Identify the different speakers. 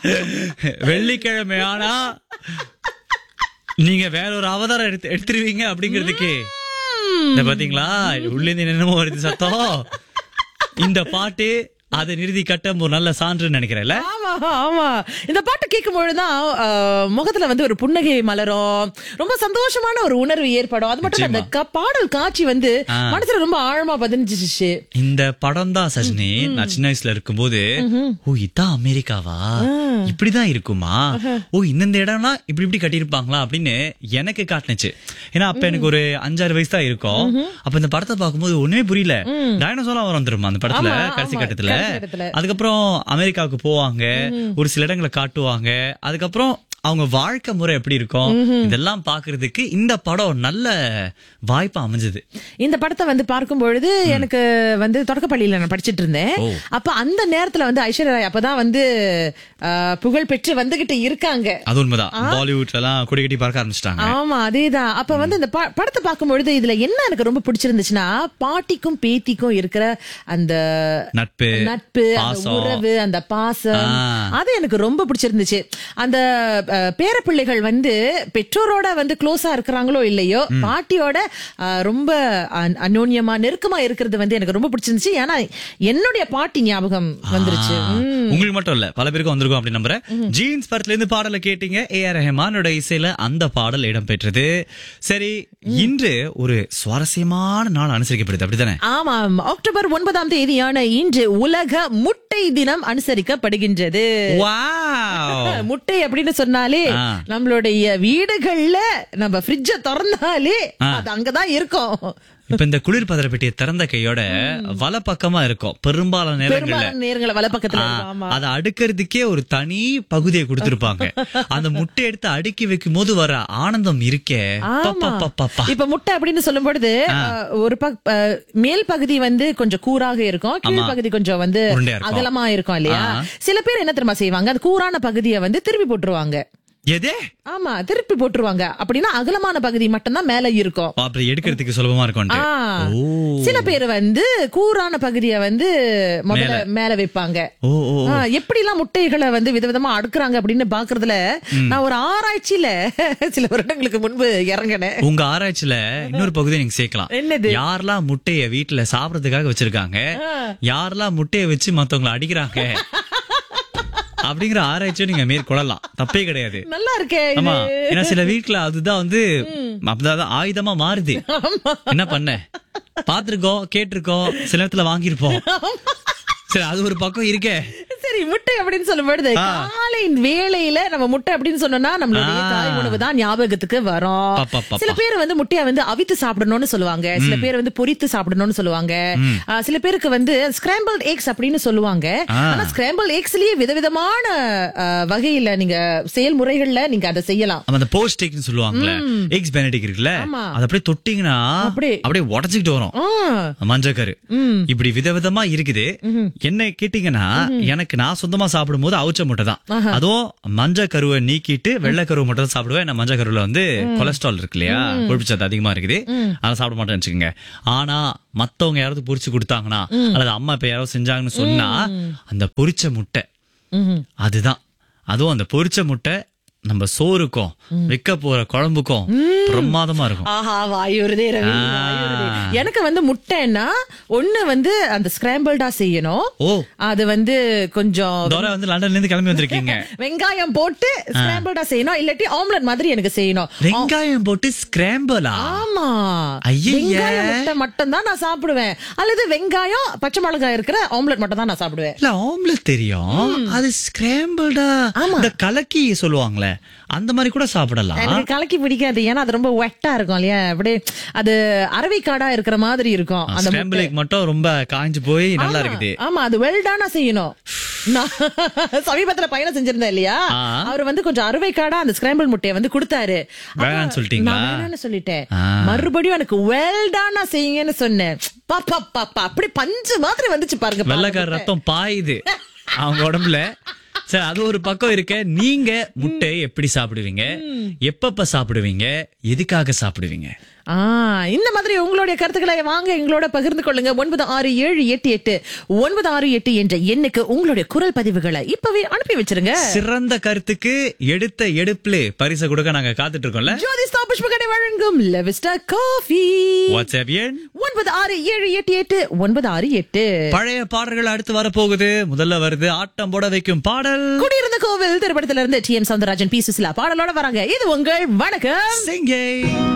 Speaker 1: வெள்ளிக்கிழமை ஆனா நீங்க வேற ஒரு அவதாரம் எடுத்து எடுத்துருவீங்க அப்படிங்கிறதுக்கு இந்த பாத்தீங்களா உள்ள இருந்து என்னமோ வருது சத்தம் இந்த பாட்டு அதை நிறுதி கட்ட ஒரு நல்ல சான்றுன்னு நினைக்கிறேன்ல
Speaker 2: ஆமா ஆமா இந்த பாட்டு கேட்கும் பொழுதுதான் அஹ், முகத்துல வந்து ஒரு புன்னகை மலரும் ரொம்ப சந்தோஷமான ஒரு உணர்வு ஏற்படும் அது மட்டும் இல்ல, அந்த க- பாடல் காட்சி வந்து மனசுல ரொம்ப ஆழமா பதிஞ்சிச்சு
Speaker 1: இந்த படம் தான் சஜினி நான் சின்ன வயசுல இருக்கும்போது ஓ இதான் அமெரிக்காவா இப்படிதான் இருக்குமா ஓ இந்தந்த இடம்னா இப்படி இப்படி கட்டியிருப்பாங்களா அப்படின்னு எனக்கு காட்டுனுச்சு ஏன்னா அப்ப எனக்கு ஒரு அஞ்சாறு வயசு தான் இருக்கும் அப்ப இந்த படத்தை பார்க்கும்போது ஒண்ணுமே புரியல டைனோசோலாம் வரும் தெரியுமா அந்த படத்துல
Speaker 2: ஆமா,
Speaker 1: கடைசி
Speaker 2: ஆமா,
Speaker 1: கட்டத்துல
Speaker 2: கடைசி கட்டத்துல.
Speaker 1: அதுக்கப்புறம் அமெரிக்காவுக்கு போவாங்க ஒரு சில இடங்களை காட்டுவாங்க அதுக்கப்புறம் அவங்க வாழ்க்கை முறை எப்படி இருக்கும் இதெல்லாம் பாக்குறதுக்கு இந்த படம் நல்ல வாய்ப்பா அமைஞ்சது
Speaker 2: இந்த படத்தை வந்து பார்க்கும் பொழுது எனக்கு வந்து தொடக்கப்பள்ளியில நான் படிச்சிட்டு இருந்தேன்
Speaker 1: ஓ.
Speaker 2: அப்ப அந்த நேரத்துல வந்து ஐஸ்வர்யா ராய் அப்பதான் வந்து அஹ், புகழ் பெற்று வந்துகிட்டு இருக்காங்க
Speaker 1: அது உண்மைதான் பாலிவுட்ல எல்லாம் கொடி கட்டி பார்க்க ஆரம்பிச்சிட்டாங்க
Speaker 2: ஆமா அதேதான் அப்ப வந்து இந்த ப- படத்தை பார்க்கும் பொழுது இதுல என்ன எனக்கு ரொம்ப பிடிச்சிருந்துச்சுன்னா பாட்டிக்கும் பேத்திக்கும் இருக்கிற அந்த
Speaker 1: நட்பு
Speaker 2: நட்பு அந்த
Speaker 1: பாசம்.
Speaker 2: உறவு அந்த பாசம்
Speaker 1: ஆ.
Speaker 2: அது எனக்கு ரொம்ப பிடிச்சிருந்துச்சு அந்த அஹ், பேரப்பிள்ளைகள் வந்து பெற்றோரோட வந்து க்ளோஸா இருக்கிறாங்களோ இல்லையோ பாட்டியோட அஹ், ரொம்ப அன்- அந்யோன்யமா நெருக்கமா இருக்கிறது வந்து எனக்கு ரொம்ப பிடிச்சிருந்துச்சு ஏன்னா என்னுடைய பாட்டி ஞாபகம் வந்துருச்சு
Speaker 1: ஆ, உங்களுக்கு மட்டும் இல்ல பல பேருக்கு வந்திருக்கும் அப்படி நம்புறேன் ஜீன்ஸ் படத்துல இருந்து பாடலை கேட்டீங்க ஏ ஆர் ரஹ்மானோட இசையில அந்த பாடல் இடம்பெற்றது சரி இன்று ஒரு சுவாரஸ்யமான நாள் அனுசரிக்கப்படுது அப்படித்தானே
Speaker 2: ஆமாம் அக்டோபர் ஒன்பதாம் தேதியான இன்று உலக முட்டை தினம் அனுசரிக்கப்படுகின்றது
Speaker 1: வாவ்
Speaker 2: முட்டை அப்படின்னு சொன்னாலே
Speaker 1: ஆ.
Speaker 2: நம்மளுடைய வீடுகள்ல நம்ம ஃப்ரிட்ஜ திறந்தாலே
Speaker 1: ஆ.
Speaker 2: அது அங்கதான் இருக்கும்
Speaker 1: இப்ப இந்த குளிர் பதற பெட்டியை திறந்த கையோட வல பக்கமா இருக்கும் பெரும்பாலான நேரங்கள்ல
Speaker 2: பெரும்பாலான நேரங்களை வல பக்கத்துல
Speaker 1: ஆ,
Speaker 2: இருக்கும். ஆமா
Speaker 1: அதை அடுக்கிறதுக்கே ஒரு தனி பகுதியை கொடுத்திருப்பாங்க அந்த முட்டை எடுத்து அடுக்கி வைக்கும் போது வர ஆனந்தம் இருக்கே
Speaker 2: ஆமா
Speaker 1: பப்பப்பப்பப்பா.
Speaker 2: இப்ப முட்டை அப்படின்னு சொல்லும் பொழுது அஹ், ஒரு பக் அஹ், மேல் பகுதி வந்து கொஞ்சம் கூராக இருக்கும் கீழ் பகுதி கொஞ்சம் வந்து
Speaker 1: உருண்டையா இருக்கும்.
Speaker 2: அகலமா இருக்கும் இல்லையா
Speaker 1: ஆ.
Speaker 2: சில பேர் என்ன தெரியுமா செய்வாங்க அந்த கூரான பகுதியை வந்து திருப்பி போட்டுருவாங்க
Speaker 1: எதே
Speaker 2: ஆமா திருப்பி போட்டுருவாங்க அப்படின்னா அகலமான பகுதி மட்டும்தான் மேல இருக்கும்
Speaker 1: அப்படி எடுக்கிறதுக்கு சுலபமா இருக்கும்
Speaker 2: ஆ.
Speaker 1: ஓ
Speaker 2: சில பேர் வந்து கூரான பகுதியை வந்து முதல்ல மேல வைப்பாங்க
Speaker 1: ஓ ஓ
Speaker 2: ஆ, எப்படிலாம் முட்டைகளை வந்து விதவிதமா அடுக்குறாங்க அப்படின்னு பாக்குறதுல நான் ஒரு ஆராய்ச்சியில சில வருடங்களுக்கு முன்பு இறங்கினேன்
Speaker 1: உங்க ஆராய்ச்சியில இன்னொரு பகுதியை நீங்க சேர்க்கலாம்
Speaker 2: என்னது?
Speaker 1: யாரெல்லாம் முட்டைய வீட்டுல சாப்பிடறதுக்காக வச்சிருக்காங்க யாரெல்லாம் முட்டைய வச்சு மத்தவங்களை அடிக்கிறாங்க அப்படிங்கிற ஆராய்ச்சியும் நீங்க மேற்கொள்ளலாம் தப்பே கிடையாது
Speaker 2: நல்லா இருக்கே இது.
Speaker 1: ஆமா ஏன்னா சில வீட்டுல அதுதான் வந்து அப்படிதான் ஆயுதமா மாறுது என்ன பண்ண பாத்திருக்கோம் கேட்டிருக்கோம் சில நேரத்துல வாங்கியிருப்போம் சரி அது ஒரு பக்கம் இருக்கே
Speaker 2: சரி முட்டை அப்படின்னு சொல்லும் பொழுது காலை வேளையில நம்ம முட்டை அப்படின்னு சொன்னோம்னா நம்மளுடைய
Speaker 1: ஆ.
Speaker 2: காலை உணவு தான் ஞாபகத்துக்கு வரும்
Speaker 1: பப்பா, பப்பா.
Speaker 2: சில பேர் வந்து முட்டையை வந்து அவித்து சாப்பிடணும்னு சொல்லுவாங்க சில பேர் வந்து பொரித்து சாப்பிடணும்னு சொல்லுவாங்க ஆ, சில பேருக்கு வந்து ஸ்கிராம்பிள் எக்ஸ் அப்படின்னு சொல்லுவாங்க
Speaker 1: ஆ.
Speaker 2: ஆனா ஸ்கிராம்பிள் எக்ஸ்லயே விதவிதமான ஆ, வகையில நீங்க செயல்முறைகள்ல நீங்க அதை செய்யலாம்
Speaker 1: நம்ம அந்த போஸ்டிக்னு சொல்லுவாங்கல்ல எக்ஸ் பெனடிக் இருக்குல்ல
Speaker 2: ஆமா.
Speaker 1: அது அப்படியே தொட்டிங்கன்னா
Speaker 2: அப்படியே.
Speaker 1: அப்படியே உடச்சிக்கிட்டு வரும்
Speaker 2: ஆ.
Speaker 1: மஞ்சக்கரு இப்படி விதவிதமா இருக்குது என்ன கேட்டீங்கன்னா எனக்கு நான் சொந்தமா சாப்பிடும்போது அவுச்ச முட்டை தான் அதுவும் மஞ்சள் கருவை நீக்கிட்டு வெள்ளை கருவை மட்டும் தான் சாப்பிடுவேன் நான் மஞ்சள் கருவுல வந்து கொலஸ்ட்ரால் இருக்கு இல்லையா கொழுப்பு சத்து அதிகமா இருக்குது அதை சாப்பிட மாட்டேன்னு வச்சுக்கோங்க ஆனா மத்தவங்க யாராவது பொரிச்சு கொடுத்தாங்கன்னா அல்லது அம்மா இப்ப யாராவது செஞ்சாங்கன்னு சொன்னா அந்த பொரிச்ச முட்டை
Speaker 2: ம்ஹும்.
Speaker 1: அதுதான் அதுவும் அந்த பொரிச்ச முட்டை நம்ம சோறுக்கும் வைக்க போற குழம்புக்கும் பிரமாதமா இருக்கும்
Speaker 2: ஆஹா வாயுறுதே ரவி
Speaker 1: ஆ.
Speaker 2: வாயுறுதே. எனக்கு வந்து முட்டைன்னா ஒண்ணு வந்து அந்த ஸ்கிராம்பிள்டா செய்யணும்
Speaker 1: ஓ
Speaker 2: அது வந்து கொஞ்சம்
Speaker 1: தோரை வந்து லண்டன்ல இருந்து கிளம்பி வந்திருக்கீங்க
Speaker 2: வெங்காயம் போட்டு ஸ்கிராம்பிள்டா செய்யணும் இல்லாட்டி ஆம்லெட் மாதிரி எனக்கு செய்யணும்
Speaker 1: வெங்காயம் போட்டு ஸ்கிராம்பிளா
Speaker 2: ஆமா
Speaker 1: ஐயையே.
Speaker 2: வெங்காயம் முட்டை மட்டும் தான் நான் சாப்பிடுவேன் அல்லது வெங்காயம் பச்சை மிளகாய் இருக்கிற ஆம்லெட் மட்டும் தான் நான் சாப்பிடுவேன்
Speaker 1: இல்ல ஆம்லெட் தெரியும் அது ஸ்கிராம்பிள்டா இந்த கலக்கி சொல்லுவாங்களே அந்த மாதிரி கூட சாப்பிடலாம்
Speaker 2: எனக்கு கலக்கி பிடிக்காது ஏன்னா அது ரொம்ப வெட்டா இருக்கும் இல்லையா அப்படியே அது அரவைக்காடா இருக்கிற மாதிரி இருக்கும் அந்த முட்டை.
Speaker 1: ஸ்கிராம்பிள் மட்டும் ரொம்ப காஞ்சு போய் நல்லா
Speaker 2: ஆமா.
Speaker 1: இருக்குது
Speaker 2: ஆமா அது வெல்டானா செய்யணும் நான் சமீபத்துல பயணம் செஞ்சிருந்தேன் இல்லையா
Speaker 1: ஆ.
Speaker 2: அவர் வந்து கொஞ்சம் அறுவைக்காடா அந்த ஸ்கிராம்பிள் முட்டையை வந்து கொடுத்தாரு அப்ப
Speaker 1: வேணாம்னு சொல்லிட்டீங்களா?
Speaker 2: நான் வேணாம்னு சொல்லிட்டேன்
Speaker 1: ஆ.
Speaker 2: மறுபடியும் எனக்கு வெல்டானா செய்யுங்கன்னு சொன்னேன் பாப்பா பாப்பா அப்படி பஞ்சு மாதிரி வந்துச்சு பாருங்க
Speaker 1: வெள்ளக்கார
Speaker 2: பாருங்க.
Speaker 1: ரத்தம் பாயுது அவங்க உடம்புல சரி அது ஒரு பக்கம் இருக்க நீங்க முட்டையை எப்படி சாப்பிடுவீங்க எப்பப்ப சாப்பிடுவீங்க எதுக்காக சாப்பிடுவீங்க
Speaker 2: ஆ இந்த மாதிரி உங்களுடைய கருத்துக்களை வாங்க எங்களோட பகிர்ந்து கொள்ளுங்க ஒன்பது ஆறு ஏழு எட்டு எட்டு ஒன்பது ஆறு எட்டு என்ற எண்ணுக்கு உங்களுடைய குரல் பதிவுகளை இப்பவே அனுப்பி வச்சிருங்க
Speaker 1: சிறந்த கருத்துக்கு எடுத்த எடுப்புல பரிசு கொடுக்க நாங்க காத்துட்டு இருக்கோம்ல
Speaker 2: ஜோதி புஷ்பகடை வழங்கும் லெவிஸ்டா காஃபி
Speaker 1: வாட்ஸ்அப் எண்
Speaker 2: ஒன்பது ஆறு ஏழு எட்டு எட்டு ஒன்பது ஆறு எட்டு
Speaker 1: பழைய பாடல்கள் அடுத்து வரப்போகுது முதல்ல வருது ஆட்டம் போட வைக்கும் பாடல்
Speaker 2: குடியிருந்த கோவில் திரைப்படத்திலிருந்து T M Soundararajan P Susheela பாடலோட வராங்க இது உங்கள் வணக்கம்
Speaker 1: சிங்கை